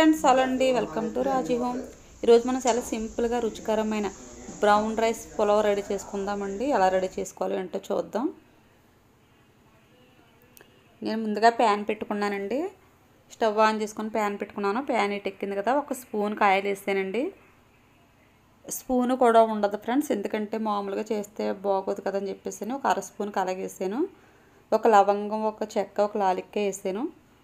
friends hello అండి welcome to Raji home ఈరోజు మనం చాలా సింపుల్గా రుచికరమైన బ్రౌన్ రైస్ పులావ్ రెడీ చేసుకుందామండి ఎలా రెడీ చేసుకోవాలి అంటే చూద్దాం నేను ముందుగా ప్యాన్ పెట్టుకున్నానండి స్టవ్ ఆన్ చేసుకొని ప్యాన్ పెట్టుకున్నాను ప్యాన్ ఇటు ఎక్కింది కదా ఒక స్పూన్ కాయలు వేసానండి స్పూన్ కూడా ఉండదు ఫ్రెండ్స్ ఎందుకంటే మామూలుగా చేస్తే బాగోదు కదని చెప్పేసి ఒక అర స్పూన్కి అలాగే వేసాను ఒక లవంగం ఒక చెక్క ఒక లాలిక్క వేసాను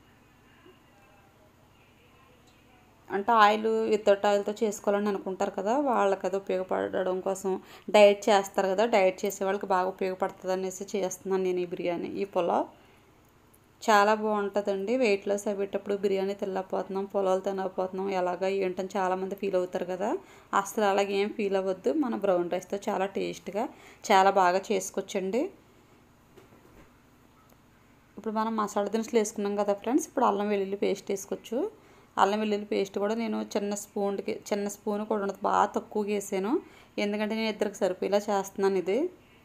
అంటే ఆయిల్ వితౌట్ ఆయిల్తో చేసుకోవాలని అనుకుంటారు కదా వాళ్ళకి అది ఉపయోగపడడం కోసం డైట్ చేస్తారు కదా డైట్ చేసే వాళ్ళకి బాగా ఉపయోగపడుతుంది అనేసి చేస్తున్నాను నేను ఈ బిర్యానీ ఈ పులావ్ చాలా బాగుంటుందండి వెయిట్ లాస్ అయ్యేటప్పుడు బిర్యానీ తినలేకపోతున్నాం పొలాలు తినకపోతున్నాం ఎలాగా ఏంటని చాలామంది ఫీల్ అవుతారు కదా అసలు అలాగే ఏం ఫీల్ అవ్వద్దు మన బ్రౌన్ రైస్తో చాలా టేస్ట్గా చాలా బాగా చేసుకోవచ్చండి ఇప్పుడు మనం మసాలా దినుసులు వేసుకున్నాం కదా ఫ్రెండ్స్ ఇప్పుడు అల్లం వెల్లుల్లి పేస్ట్ వేసుకోవచ్చు అల్లం వెల్లుల్లి పేస్ట్ కూడా నేను చిన్న స్పూన్కి చిన్న స్పూన్ కూడా ఉండదు బాగా తక్కువగా వేసాను ఎందుకంటే నేను ఇద్దరికి సరిపోయేలా చేస్తున్నాను ఇది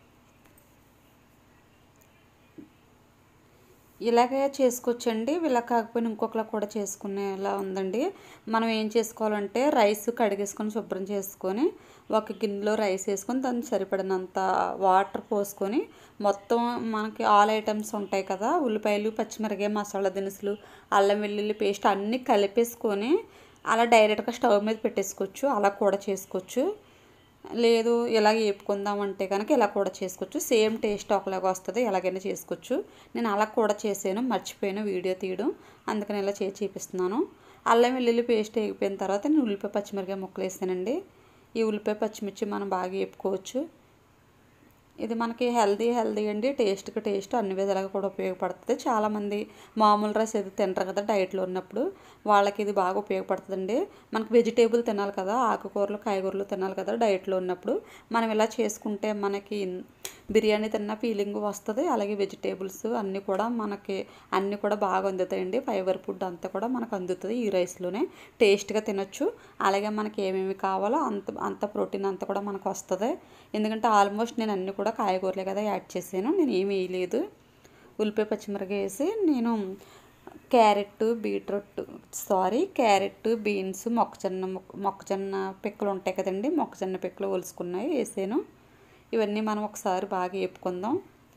ఇలాగే చేసుకోవచ్చండి ఇలా కాకపోయినా ఇంకొకలా కూడా చేసుకునేలా ఉందండి మనం ఏం చేసుకోవాలంటే రైస్ కడిగేసుకొని శుభ్రం చేసుకొని ఒక గిన్నెలో రైస్ వేసుకొని దాన్ని సరిపడినంత వాటర్ పోసుకొని మొత్తం మనకి ఆల్ ఐటమ్స్ ఉంటాయి కదా ఉల్లిపాయలు పచ్చిమిరకాయ మసాలా దినుసులు అల్లం వెల్లుల్లి పేస్ట్ అన్నీ కలిపేసుకొని అలా డైరెక్ట్గా స్టవ్ మీద పెట్టేసుకోవచ్చు అలా కూడా చేసుకోవచ్చు లేదు ఇలా వేపుకుందామంటే కనుక ఇలా కూడా చేసుకోవచ్చు సేమ్ టేస్ట్ ఒకలాగా వస్తుంది ఎలాగైనా చేసుకోవచ్చు నేను అలా కూడా చేసాను మర్చిపోయాను వీడియో తీయడం అందుకని ఇలా చేసి చూపిస్తున్నాను అల్లం వెల్లుల్లి పేస్ట్ వేగిపోయిన తర్వాత నేను ఉల్లిపాయ పచ్చిమిరకాయ ముక్కలు వేసానండి ఈ ఉల్లిపాయ పచ్చిమిర్చి మనం బాగా వేపుకోవచ్చు ఇది మనకి హెల్దీ హెల్దీ అండి టేస్ట్కి టేస్ట్ అన్ని విధాలుగా కూడా ఉపయోగపడుతుంది చాలామంది మామూలు రైస్ ఏది తింటారు కదా డైట్లో ఉన్నప్పుడు వాళ్ళకి ఇది బాగా ఉపయోగపడుతుందండి మనకి వెజిటేబుల్ తినాలి కదా ఆకుకూరలు కాయగూరలు తినాలి కదా డైట్లో ఉన్నప్పుడు మనం ఇలా చేసుకుంటే మనకి బిర్యానీ తిన్న ఫీలింగ్ వస్తుంది అలాగే వెజిటేబుల్స్ అన్నీ కూడా మనకి అన్నీ కూడా బాగా అందుతాయండి ఫైబర్ ఫుడ్ అంతా కూడా మనకు అందుతుంది ఈ రైస్లోనే టేస్ట్గా తినొచ్చు అలాగే మనకి ఏమేమి కావాలో అంత అంత ప్రోటీన్ అంతా కూడా మనకు వస్తుంది ఎందుకంటే ఆల్మోస్ట్ నేను అన్నీ కూడా కాయగూరలే కదా యాడ్ చేసాను నేను ఏమీ వేయలేదు ఉల్లిపాయ పచ్చిమిరకాయ వేసి నేను carrot beetroot sorry carrot beans మొక్కజొన్న మొక్కజొన్న పిక్కలు ఉంటాయి కదండి మొక్కజొన్న పిక్కలు ఒలుసుకున్నాయి వేసాను ఇవన్నీ మనం ఒకసారి బాగా వేపుకుందాం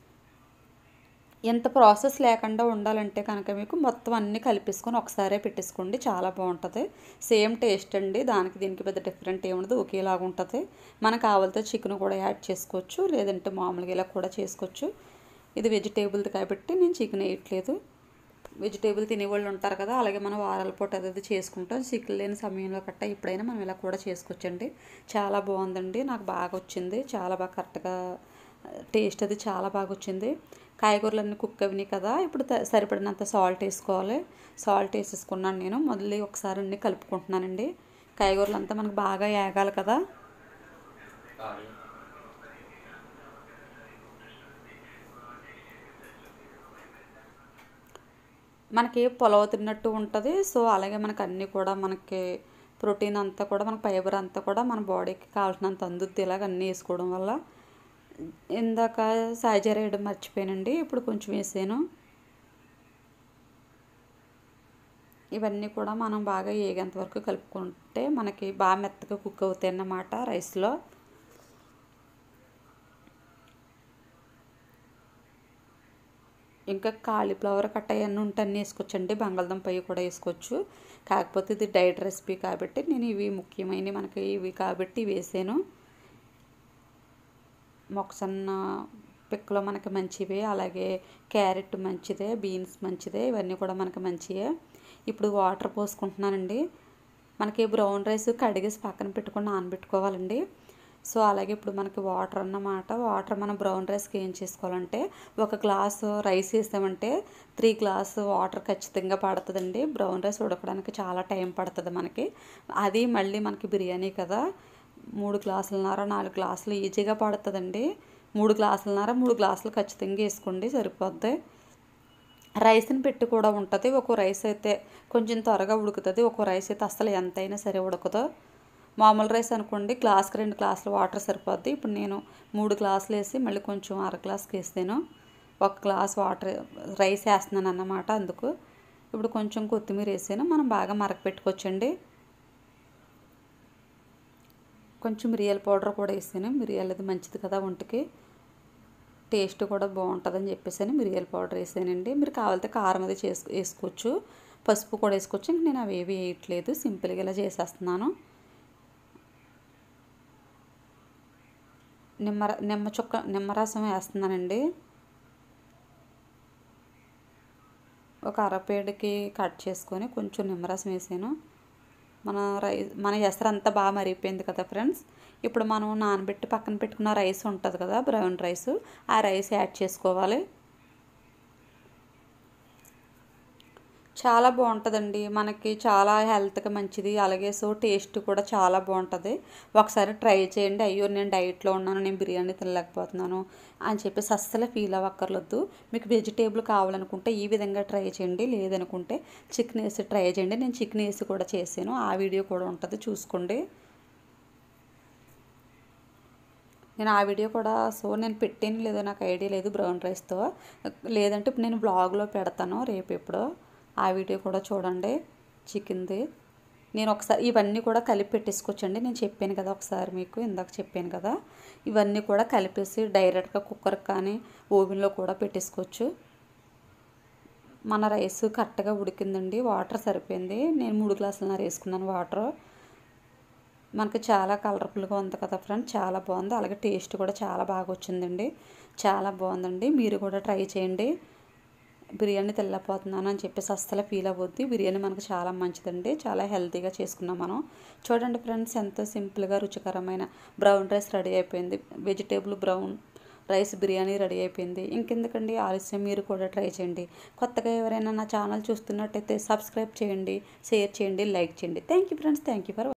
ఎంత ప్రాసెస్ లేకుండా ఉండాలంటే కనుక మీకు మొత్తం అన్నీ కలిపేసుకొని ఒకసారే పెట్టేసుకోండి చాలా బాగుంటుంది సేమ్ టేస్ట్ అండి దానికి దీనికి పెద్ద డిఫరెంట్ ఏముండదు ఒకేలాగా ఉంటుంది మనకు కావాలితే చికెన్ కూడా యాడ్ చేసుకోవచ్చు లేదంటే మామూలుగా ఇలా కూడా చేసుకోవచ్చు ఇది వెజిటేబుల్ది కాబట్టి నేను చికెన్ వేయట్లేదు వెజిటేబుల్ తినేవాళ్ళు ఉంటారు కదా అలాగే మనం వారాల పూట అది చేసుకుంటాం చికెన్ లేని సమయంలో కట్ట ఎప్పుడైనా మనం ఇలా కూడా చేసుకోవచ్చండి చాలా బాగుందండి నాకు బాగా వచ్చింది చాలా బాగా కరెక్ట్గా టేస్ట్ అది చాలా బాగా వచ్చింది కాయగూరలన్నీ కుక్ అవినాయి కదా ఇప్పుడు సరిపడినంత సాల్ట్ వేసుకోవాలి సాల్ట్ వేసేసుకున్నాను నేను మొదలు ఒకసారి అన్నీ కలుపుకుంటున్నానండి కాయగూరలు అంతా మనకు బాగా ఏగాలి కదా మనకి పొలవ తిన్నట్టు ఉంటుంది సో అలాగే మనకు అన్నీ కూడా మనకి ప్రోటీన్ అంతా కూడా మన ఫైబర్ అంతా కూడా మన బాడీకి కావాల్సినంత అందుద్ది ఇలాగ అన్నీ వేసుకోవడం వల్ల ఇందాక సాజర్ వేయడం మర్చిపోయానండి ఇప్పుడు కొంచెం వేసాను ఇవన్నీ కూడా మనం బాగా ఏగేంత వరకు కలుపుకుంటే మనకి బాగా మెత్తగా కుక్ అవుతాయి అన్నమాట రైస్లో ఇంకా కాలీఫ్లవర్ కట్ట అవన్నీ ఉంటే అన్నీ వేసుకోవచ్చండి బంగాళదుంప అవి కూడా వేసుకోవచ్చు కాకపోతే ఇది డైట్ రెసిపీ కాబట్టి నేను ఇవి ముఖ్యమైనవి మనకి ఇవి కాబట్టి వేసాను మొక్కసన్న పిక్కలు మనకి మంచివే అలాగే క్యారెట్ మంచిదే బీన్స్ మంచిదే ఇవన్నీ కూడా మనకి మంచివే ఇప్పుడు వాటర్ పోసుకుంటున్నానండి మనకి బ్రౌన్ రైస్ కడిగేసి పక్కన పెట్టుకొని నానబెట్టుకోవాలండి సో అలాగే ఇప్పుడు మనకి వాటర్ అన్నమాట వాటర్ మనం బ్రౌన్ రైస్కి ఏం చేసుకోవాలంటే ఒక గ్లాసు రైస్ వేసామంటే త్రీ గ్లాస్ వాటర్ ఖచ్చితంగా పడుతుందండి బ్రౌన్ రైస్ ఉడకడానికి చాలా టైం పడుతుంది మనకి అది మళ్ళీ మనకి బిర్యానీ కదా మూడు గ్లాసులన్నర నాలుగు గ్లాసులు ఈజీగా పడుతుందండి మూడు గ్లాసులన్నర మూడు గ్లాసులు ఖచ్చితంగా వేసుకోండి సరిపోద్ది రైస్ని పెట్టి కూడా ఉంటుంది ఒక్కో రైస్ అయితే కొంచెం త్వరగా ఉడుకుతుంది ఒక్కో రైస్ అయితే అస్సలు ఎంతైనా సరే ఉడకదు మామూలు రైస్ అనుకోండి గ్లాస్కి రెండు గ్లాసులు వాటర్ సరిపోద్ది ఇప్పుడు నేను మూడు గ్లాసులు వేసి మళ్ళీ కొంచెం అర గ్లాస్కి వేసాను ఒక గ్లాస్ వాటర్ రైస్ వేస్తున్నాను అన్నమాట అందుకు ఇప్పుడు కొంచెం కొత్తిమీర వేసాను మనం బాగా మరక పెట్టుకోవచ్చండి కొంచెం మిరియాల పౌడర్ కూడా వేసాను మిరియాలది మంచిది కదా ఒంటికి టేస్ట్ కూడా బాగుంటుందని చెప్పేసి మిరియాల పౌడర్ వేసానండి మీరు కావాలితే కారం అది చేసు వేసుకోవచ్చు పసుపు కూడా వేసుకోవచ్చు ఇంక నేను అవి ఏవి వేయట్లేదు సింపుల్గా ఇలా చేసేస్తున్నాను నిమ్మ నిమ్మ చుక్క నిమ్మరసం వేస్తున్నానండి ఒక అరపేడుకి కట్ చేసుకొని కొంచెం నిమ్మరసం వేసాను మన రైస్ మన ఎసరు అంతా బాగా మరిగిపోయింది కదా ఫ్రెండ్స్ ఇప్పుడు మనం నానబెట్టి పక్కన పెట్టుకున్న రైస్ ఉంటుంది కదా బ్రౌన్ రైస్ ఆ రైస్ యాడ్ చేసుకోవాలి చాలా బాగుంటుందండి మనకి చాలా హెల్త్కి మంచిది అలాగే సో టేస్ట్ కూడా చాలా బాగుంటుంది ఒకసారి ట్రై చేయండి అయ్యో నేను డైట్లో ఉన్నాను నేను బిర్యానీ తినలేకపోతున్నాను అని చెప్పేసి అస్సలు ఫీల్ అవ్వక్కర్లేదు మీకు వెజిటేబుల్ కావాలనుకుంటే ఈ విధంగా ట్రై చేయండి లేదనుకుంటే చికెన్ వేసి ట్రై చేయండి నేను చికెన్ వేసి కూడా చేశాను ఆ వీడియో కూడా ఉంటుంది చూసుకోండి నేను ఆ వీడియో కూడా సో నేను పెట్టాను లేదో నాకు ఐడియా లేదు బ్రౌన్ రైస్తో లేదంటే ఇప్పుడు నేను బ్లాగ్లో పెడతాను రేపు ఎప్పుడో ఆ వీడియో కూడా చూడండి చికెన్ది నేను ఒకసారి ఇవన్నీ కూడా కలిపి పెట్టేసుకోవచ్చండి నేను చెప్పాను కదా ఒకసారి మీకు ఇందాక చెప్పాను కదా ఇవన్నీ కూడా కలిపేసి డైరెక్ట్గా కుక్కర్కి కానీ ఓవెన్లో కూడా పెట్టేసుకోవచ్చు మన రైస్ కరెక్ట్గా ఉడికిందండి వాటర్ సరిపోయింది నేను మూడు గ్లాసులు వేసుకున్నాను వాటర్ మనకి చాలా కలర్ఫుల్గా ఉంది కదా ఫ్రెండ్ చాలా బాగుంది అలాగే టేస్ట్ కూడా చాలా బాగా వచ్చిందండి చాలా బాగుందండి మీరు కూడా ట్రై చేయండి బిర్యానీ తెల్లపోతున్నాను అని చెప్పేసి అస్సలు ఫీల్ అవ్వద్ది బిర్యానీ మనకు చాలా మంచిదండి చాలా హెల్తీగా చేసుకున్నాం మనం చూడండి ఫ్రెండ్స్ ఎంతో సింపుల్గా రుచికరమైన బ్రౌన్ రైస్ రెడీ అయిపోయింది vegetable brown rice biryani ready అయిపోయింది ఇంకెందుకండి ఆలస్యం మీరు కూడా ట్రై చేయండి కొత్తగా ఎవరైనా నా ఛానల్ చూస్తున్నట్టయితే సబ్స్క్రైబ్ చేయండి షేర్ చేయండి లైక్ చేయండి thank you friends thank you for